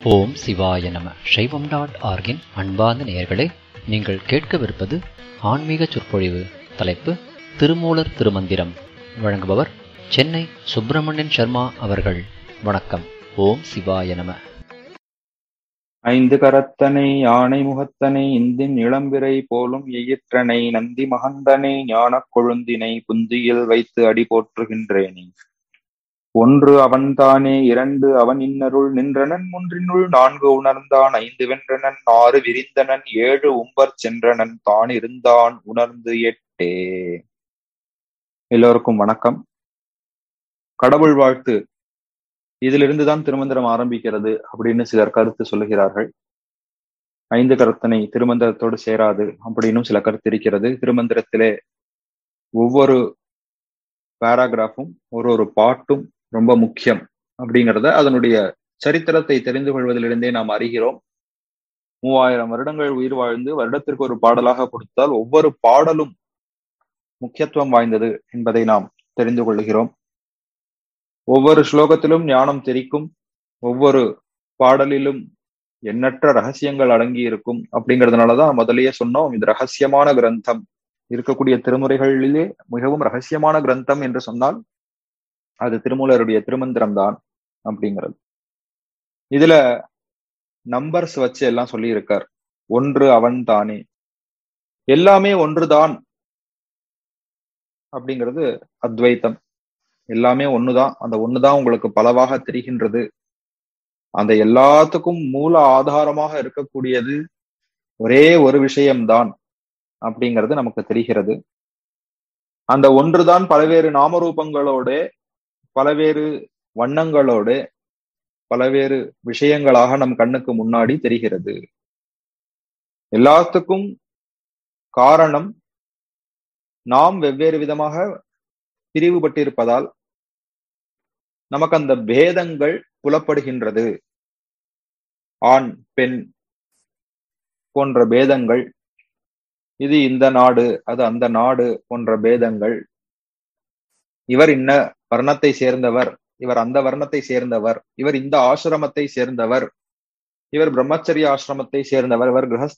ஓம் சிவாய நம சைவம் டாட் ஆர்கின் அன்பார்ந்த நேயர்களே நீங்கள் கேட்கவிருப்பது ஆன்மீக சொற்பொழிவு தலைப்பு திருமூலர் திருமந்திரம் வழங்குபவர் சென்னை சுப்பிரமணியன் சர்மா அவர்கள் வணக்கம் ஓம் சிவாய நம ஐந்து கரத்தனை யானை முகத்தனை இந்தின் இளம்பிறை போலும் எயிற்றனை நந்தி மகந்தனை ஞானக் கொழுந்தினை புந்தியில் வைத்து அடி போற்றுகின்றேனே ஒன்று அவன்தானே இரண்டு அவன் இன்னருள் நின்றனன் ஒன்றினுள் நான்கு உணர்ந்தான் ஐந்து வென்றனன் ஆறு விரிந்தனன் ஏழு உம்பர் சென்றனன் தான் இருந்தான் உணர்ந்து எட்டே எல்லோருக்கும் வணக்கம் கடவுள் வாழ்த்து இதிலிருந்துதான் திருமந்திரம் ஆரம்பிக்கிறது அப்படின்னு சிலர் கருத்து சொல்லுகிறார்கள் ஐந்து கருத்தனை திருமந்திரத்தோடு சேராது அப்படின்னும் சில கருத்து இருக்கிறது திருமந்திரத்திலே ஒவ்வொரு பேராகிராஃபும் ஒரு ஒரு பாட்டும் ரொம்ப முக்கியம் அப்படிங்கிறத அதனுடைய சரித்திரத்தை தெரிந்து கொள்வதிலிருந்தே நாம் அறிகிறோம் மூவாயிரம் வருடங்கள் உயிர் வாழ்ந்து வருடத்திற்கு ஒரு பாடலாக கொடுத்தால் ஒவ்வொரு பாடலும் முக்கியத்துவம் வாய்ந்தது என்பதை நாம் தெரிந்து கொள்கிறோம் ஒவ்வொரு ஸ்லோகத்திலும் ஞானம் தெரிக்கும் ஒவ்வொரு பாடலிலும் எண்ணற்ற ரகசியங்கள் அடங்கி இருக்கும் அப்படிங்கிறதுனாலதான் முதலியே சொன்னோம் இது ரகசியமான கிரந்தம் இருக்கக்கூடிய திருமுறைகளிலே மிகவும் ரகசியமான கிரந்தம் என்று சொன்னால் அது திருமூலருடைய திருமந்திரம் தான் அப்படிங்கிறது இதுல நம்பர்ஸ் வச்சு எல்லாம் சொல்லி இருக்கார் ஒன்று அவன் தானே எல்லாமே ஒன்றுதான் அப்படிங்கிறது அத்வைத்தம் எல்லாமே ஒண்ணுதான் அந்த ஒண்ணுதான் உங்களுக்கு பலவாக தெரிகின்றது அந்த எல்லாத்துக்கும் மூல ஆதாரமாக இருக்கக்கூடியது ஒரே ஒரு விஷயம்தான் அப்படிங்கிறது நமக்கு தெரிகிறது அந்த ஒன்றுதான் பல்வேறு நாமரூபங்களோட பலவேறு வண்ணங்களோடு பலவேறு விஷயங்களாக நம் கண்ணுக்கு முன்னாடி தெரிகிறது எல்லாத்துக்கும் காரணம் நாம் வெவ்வேறு விதமாக பிரிவுபட்டிருப்பதால் நமக்கு அந்த பேதங்கள் புலப்படுகின்றது ஆண் பெண் போன்ற பேதங்கள் இது இந்த நாடு அது அந்த நாடு போன்ற பேதங்கள் இவர் இன்ன வர்ணத்தை சேர்ந்தவர் இவர் அந்த வர்ணத்தை சேர்ந்தவர் இவர் இந்த ஆசிரமத்தை சேர்ந்தவர் இவர் பிரம்மச்சரிய ஆசிரமத்தை சேர்ந்தவர் இவர் கிரகஸ்த